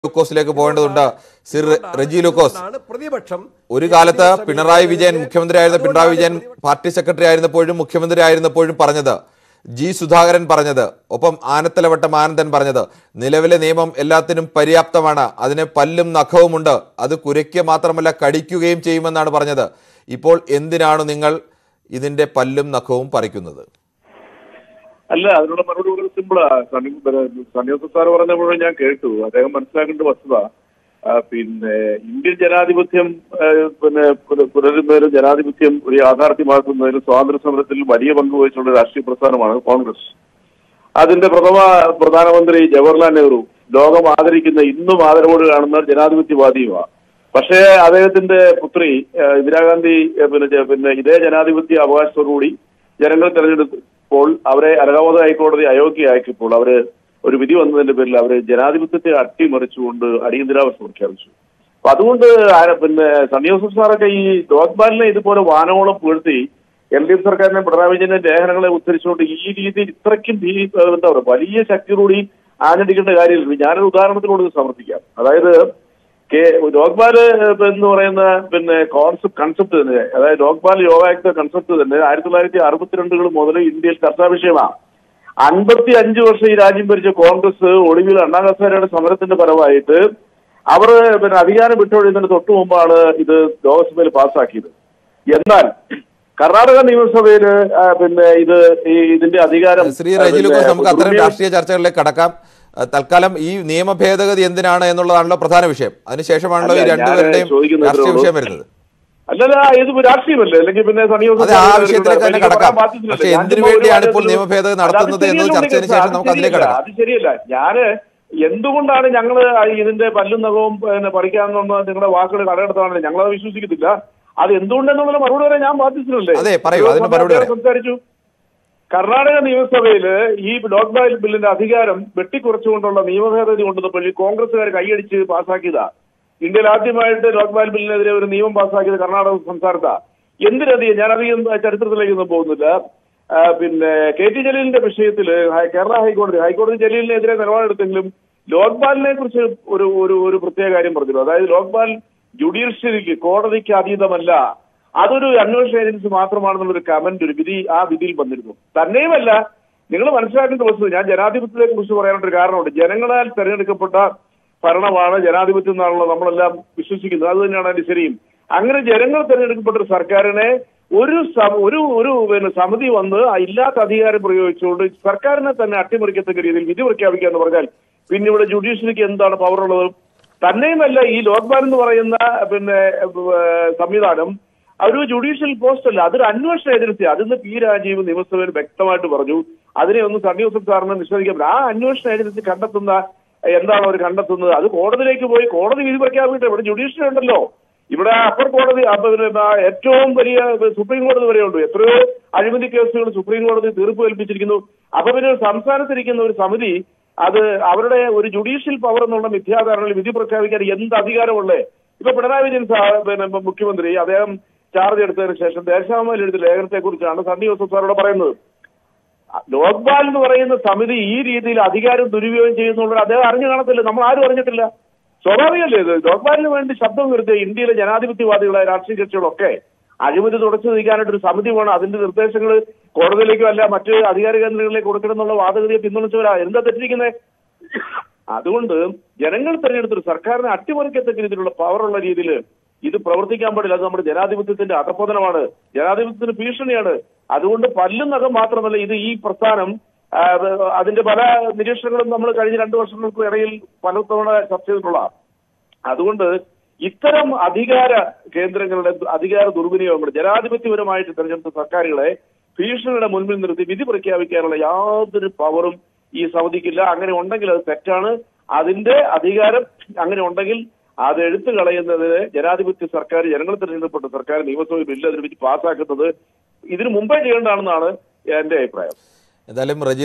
ലൂക്കോസിലേക്ക് പോകേണ്ടതുണ്ട് സിർ റെജി ലൂക്കോസ് ആണ് പ്രതിപക്ഷം ഒരു കാലത്ത് പിണറായി വിജയൻ മുഖ്യമന്ത്രിയായിരുന്ന പിണറായി വിജയൻ പാർട്ടി സെക്രട്ടറി ആയിരുന്നപ്പോഴും മുഖ്യമന്ത്രി ആയിരുന്നപ്പോഴും പറഞ്ഞത് ജി സുധാകരൻ പറഞ്ഞത് ഒപ്പം ആനത്തലവട്ടം ആനന്ദൻ പറഞ്ഞത് നിലവിലെ നിയമം എല്ലാത്തിനും പര്യാപ്തമാണ് അതിന് പല്ലും നഖവുമുണ്ട് അത് കുരയ്ക്കുക മാത്രമല്ല കടിക്കുകയും ചെയ്യുമെന്നാണ് പറഞ്ഞത് ഇപ്പോൾ എന്തിനാണ് നിങ്ങൾ ഇതിന്റെ പല്ലും നഖവും പറിക്കുന്നത് അല്ല അതിനുള്ള മറുപടി വളരെ സിമ്പിളാ സണ്ണി സണ്ണിയോസ് സാർ പറഞ്ഞ മുഴുവൻ ഞാൻ കേട്ടു അദ്ദേഹം മനസ്സിലാക്കേണ്ട വസ്തുത ആ, പിന്നെ ഇന്ത്യൻ ജനാധിപത്യം ആ, പിന്നെ പുന- പുനരുന്നതിലും ജനാധിപത്യം ഒരു യാഥാർത്ഥ്യമാക്കുന്നതിലും സ്വാതന്ത്ര്യ സമരത്തിൽ വലിയ പങ്ക് വഹിച്ചുള്ള രാഷ്ട്രീയ പ്രസ്ഥാനമാണ് കോൺഗ്രസ് അതിന്റെ പ്രഥമ പ്രധാനമന്ത്രി ജവഹർലാൽ നെഹ്റു ലോകം ആദരിക്കുന്ന ഇന്നും ആദരവോട് കാണുന്ന ജനാധിപത്യവാദിയുമാണ് പക്ഷേ അദ്ദേഹത്തിന്റെ പുത്രി ആ, ഇന്ദിരാഗാന്ധി ആ, പിന്നെ ജ- പിന്നെ ഇതേ ജനാധിപത്യ അവകാശത്തോടുകൂടി ജനങ്ങൾ തെരഞ്ഞെടുത്തപ്പോൾ അവരെ അലഹാബാദ് ഹൈക്കോടതി അയോഗ്യയാക്കിയപ്പോൾ അവര് ഒരു വിധി വന്നതിന്റെ പേരിൽ അവര് ജനാധിപത്യത്തെ അട്ടിമറിച്ചുകൊണ്ട് അടിയന്തരാവസ്ഥ പ്രഖ്യാപിച്ചു അപ്പൊ അതുകൊണ്ട് ആ- പിന്നെ സണ്ണി ജോസഫ് സാറൊക്കെ ഈ ലോക്പാലിനെ ഇതുപോലെ വാനോളം പുകഴ്ത്തി എൽ ഡി എഫ് സർക്കാരിനെ പിണറായി വിജയന്റെ ലേഖനങ്ങളെ ഉദ്ധരിച്ചുകൊണ്ട് ഈ രീതിയിൽ ഇത്രയ്ക്കും ഭീ എന്താ പറയുക വലിയ ശക്തിയോടുകൂടി ആഞ്ഞടിക്കേണ്ട കാര്യമില്ല ഞാനൊരു ഉദാഹരണത്തിനോട് ഇത് സമർത്ഥിക്കാം അതായത് കെ ലോക്പാൽ എന്ന് പറയുന്ന പിന്നെ കോൺസെപ്റ്റ് കൺസെപ്റ്റ് തന്നെ അതായത് ലോക്പാൽ യോഗ ആക്ട് കൺസെപ്റ്റ് തന്നെ ആയിരത്തി തൊള്ളായിരത്തി അറുപത്തിരണ്ടുകൾ മുതൽ ഇന്ത്യയിൽ ചർച്ചാ വിഷയമാണ് അൻപത്തി അഞ്ച് വർഷം ഈ രാജ്യം ഭരിച്ച കോൺഗ്രസ് ഒടുവിൽ അണ്ണാ ഹസാരയുടെ സമരത്തിന്റെ ഫലമായിട്ട് അവർ പിന്നെ അധികാരം വിട്ടൊഴിയുന്നതിന് തൊട്ടു മുമ്പാണ് ഇത് ലോക്സഭയിൽ പാസ്സാക്കിയത് എന്നാൽ കർണാടക നിയമസഭയിൽ പിന്നെ ഇത് ഈ ഇതിന്റെ അധികാരം ശ്രീ റെജി ലൂക്കോസ് നമുക്ക് അത്തരം ദുർവിനിയോഗം- രാഷ്ട്രീയ ചർച്ചകളിലേക്ക് കടക്കാം അഹ് തൽക്കാലം ഈ നിയമ ഭേദഗതി എന്തിനാണ് എന്നുള്ളതാണല്ലോ പ്രധാന വിഷയം അതിനുശേഷമാണല്ലോ ഈ അല്ല, ഞാന് രണ്ടുപേരുടെയും ചോദിക്കുന്നത് രാഷ്ട്രീയ ഇത്രേ വിഷയം ഉള്ളൂ. വരുന്നത് അല്ലല്ല ഇത് രാഷ്ട്രീയമല്ലേ അല്ലെങ്കിൽ പിന്നെ സണ്ണി ജോസഫ് അതെ ആ സാറിന് വിഷയത്തിലേക്ക് തന്നെ എനിക്ക് കടക്കാം പറയാൻ ബാധ്യതയില്ലല്ലോ. പക്ഷേ ഞാൻ എന്തിനു ചുമ്മാ ഒരു വേണ്ടിയാണ് ഇപ്പോൾ കാര്യത്തിൽ- നിയമ ഭേദഗതി അത് നടത്തുന്നത് എന്ന് ശരിയല്ല ചർച്ചയ്ക്ക് ഉണ്ണികൃഷ്ണൻ, ശേഷം അത് നമുക്ക് അതിലേക്ക് ശരിയല്ല. കടക്കാം അത് ശരിയല്ല ഞാന് എന്തുകൊണ്ടാണ് ഞങ്ങള് ഇതിന്റെ പല്ലും നഖവും പിന്നെ പറിക്കാമെന്നുള്ള നിങ്ങളുടെ വാക്കുകൾ കടയെടുത്താണല്ലോ ഞങ്ങളത് വിശ്വസിക്കത്തില്ല അത് എന്തുകൊണ്ടെന്നുള്ള മറുപടി വരെ ഞാൻ ബാധ്യസ്ഥനല്ലേ അതെ, പറയൂ, അതിന് മറുപടി പറയാം. സംസാരിച്ചു കർണാടക നിയമസഭയില് ഈ ലോക്ഡൌൺ ബില്ലിന്റെ അധികാരം വെട്ടിക്കുറച്ചുകൊണ്ടുള്ള നിയമഭേദഗതി കൊണ്ടുവന്നപ്പോൾ ഈ കോൺഗ്രസ്സുകാർ കൈയടിച്ച് പാസ്സാക്കിയതാ ഇന്ത്യയിൽ ആദ്യമായിട്ട് ലോക്പാൽ ബില്ലിനെതിരെ ഒരു നിയമം പാസ്സാക്കിയത് കർണാടക സംസ്ഥാനത്താ എന്തിനധികം ഞാനധികം ചരിത്രത്തിലേക്കൊന്നും പോകുന്നില്ല ആ, പിന്നെ കെ ടി ജലീലിന്റെ വിഷയത്തില് ഹൈ- കേരള ഹൈക്കോടതി ഹൈക്കോടതി ജലീലിനെതിരെ നിലപാടെടുത്തെങ്കിലും ലോക്പാലിനെ കുറിച്ച് ഒരു ഒരു ഒരു പ്രത്യേക കാര്യം പറഞ്ഞിരുന്നു അതായത് ലോക്പാൽ ജുഡീഷ്യറിക്ക് കോടതിക്ക് അതീതമല്ല അതൊരു അന്വേഷണ ഏജൻസി മാത്രമാണെന്നുള്ളൊരു കമന്റ് ഒരു വിധി ആ വിധിയിൽ വന്നിരുന്നു തന്നെയുമല്ല നിങ്ങൾ മനസ്സിലാക്കേണ്ട വസ്തു ഞാൻ ജനാധിപത്യത്തെ കുറിച്ച് പറയാനൊരു കാരണമുണ്ട് ജനങ്ങളാൽ തെരഞ്ഞെടുക്കപ്പെട്ട ഭരണമാണ് ജനാധിപത്യം എന്നാണല്ലോ നമ്മളെല്ലാം വിശ്വസിക്കുന്നത് അത് തന്നെയാണ് അതിന്റെ ശരിയും അങ്ങനെ ജനങ്ങൾ തെരഞ്ഞെടുക്കപ്പെട്ട ഒരു സർക്കാരിനെ ഒരു സ- ഒരു ഒരു പിന്നെ സമിതി വന്ന് ആ ഇല്ലാത്ത അധികാരം പ്രയോഗിച്ചുകൊണ്ട് സർക്കാരിനെ തന്നെ അട്ടിമറിക്കത്തക്ക രീതിയിൽ വിധി പ്രഖ്യാപിക്കുക എന്ന് പറഞ്ഞാൽ പിന്നെ ഇവിടെ ജുഡീഷ്യറിക്ക് എന്താണ് പവർ ഉള്ളത് തന്നെയുമല്ല ഈ ലോക്പാൽ എന്ന് പറയുന്ന പിന്നെ ഏഹ്, സംവിധാനം ഒരു ജുഡീഷ്യൽ പോസ്റ്റ് അല്ല അതൊരു അന്വേഷണ ഏജൻസി അതിന്ന് പി രാജീവ് നിയമസഭയിൽ വ്യക്തമായിട്ട് പറഞ്ഞു അതിനെ ഒന്ന് സണ്ണി ജോസഫ് സാറിന് നിഷേധിക്കാൻ പറ്റില്ല. ആ അന്വേഷണ ഏജൻസി കണ്ടെത്തുന്ന എന്താണ് അവർ കണ്ടെത്തുന്നത് അത് കോടതിയിലേക്ക് പോയി കോടതി വിധി പ്രഖ്യാപിക്കട്ടെ ഇവിടെ ജുഡീഷ്യറി ഉണ്ടല്ലോ ഇവിടെ അപ്പർ കോടതി അപ്പൊ പിന്നെ ആ ഏറ്റവും വലിയ സുപ്രീം കോടതി വരെയുണ്ട് എത്രയോ അഴിമതി കേസുകൾ സുപ്രീം കോടതി തീർപ്പ് കൽപ്പിച്ചിരിക്കുന്നു അപ്പൊ പിന്നെ ഒരു സംസ്ഥാനത്തിരിക്കുന്ന ഒരു സമിതി അത് അവരുടെ ഒരു ജുഡീഷ്യൽ പവർ എന്നുള്ള മിഥ്യാധാരണയിൽ വിധി പ്രഖ്യാപിക്കാൻ എന്ത് അധികാരമുള്ളേ ഇപ്പൊ പിണറായി വിജയൻ സാ- പിന്നെ മുഖ്യമന്ത്രി അദ്ദേഹം ചാർജ് എടുത്തതിന് ശേഷം ദേശാഭിമാനിയിൽ എഴുതിയ ലേഖനത്തെ കുറിച്ചാണ് സണ്ണി ജോസഫ് സാറോട് പറയുന്നത് ലോക്പാൽ എന്ന് പറയുന്ന സമിതി ഈ രീതിയിൽ അധികാരം ദുരുപയോഗം ചെയ്യുന്നുള്ളത് അദ്ദേഹം അറിഞ്ഞു കാണത്തില്ല നമ്മൾ ആരും അറിഞ്ഞിട്ടില്ല സ്വാഭാവികമല്ലേ ഇത് ലോക്പാലിന് വേണ്ടി ശബ്ദം ഉയർത്തിയ ഇന്ത്യയിലെ ജനാധിപത്യവാദികളായ രാഷ്ട്രീയ കക്ഷികളൊക്കെ അഴിമതി തുടച്ചു നീക്കാനായിട്ട് ഒരു സമിതി വേണം അതിന്റെ നിർദ്ദേശങ്ങൾ കോടതിയിലേക്കോ അല്ല മറ്റ് അധികാര കേന്ദ്രങ്ങളിലേക്ക് കൊടുക്കണം എന്നുള്ള വാദഗതിയെ പിന്തുണച്ചവരാ എന്താ തെറ്റിരിക്കുന്നത് അതുകൊണ്ട് ജനങ്ങൾ തെരഞ്ഞെടുത്തൊരു സർക്കാരിനെ അട്ടിമറിക്കത്തക്ക രീതിയിലുള്ള പവറുള്ള രീതിയിൽ ഇത് പ്രവർത്തിക്കാൻ പാടില്ല അത് നമ്മുടെ ജനാധിപത്യത്തിന്റെ അധപതനമാണ് ജനാധിപത്യത്തിന് ഭീഷണിയാണ് അതുകൊണ്ട് പല്ലും നഖം മാത്രമല്ല ഇത് ഈ പ്രസ്ഥാനം ആ, അതിന്റെ പല നിരീക്ഷണങ്ങളും നമ്മൾ കഴിഞ്ഞ രണ്ടു വർഷങ്ങൾക്ക് ഇടയിൽ പലതവണ ചർച്ച ചെയ്തിട്ടുള്ള അതുകൊണ്ട് ഇത്തരം അധികാര കേന്ദ്രങ്ങളുടെ അധികാര ദുർവിനിയോഗങ്ങൾ ജനാധിപത്യപരമായിട്ട് തെരഞ്ഞെടുത്ത സർക്കാരുകളെ ഭീഷണിയുടെ മുൻപിൽ നിർത്തി വിധി പ്രഖ്യാപിക്കാനുള്ള യാതൊരു പവറും ഈ സമിതിക്കില്ല അങ്ങനെ ഉണ്ടെങ്കിൽ അത് തെറ്റാണ് അതിന്റെ അധികാരം അങ്ങനെ ഉണ്ടെങ്കിൽ അത് എടുത്തു കളയുന്നതിന് ജനാധിപത്യ സർക്കാർ ജനങ്ങൾ തെരഞ്ഞെടുക്കപ്പെട്ട സർക്കാർ നിയമസഭയിൽ ബില്ല് അതിനെ പറ്റി പാസ്സാക്കുന്നത് ഇതിനു മുമ്പേ ചെയ്യേണ്ടതാണെന്നാണ് എന്റെ അഭിപ്രായം എന്തായാലും റെജി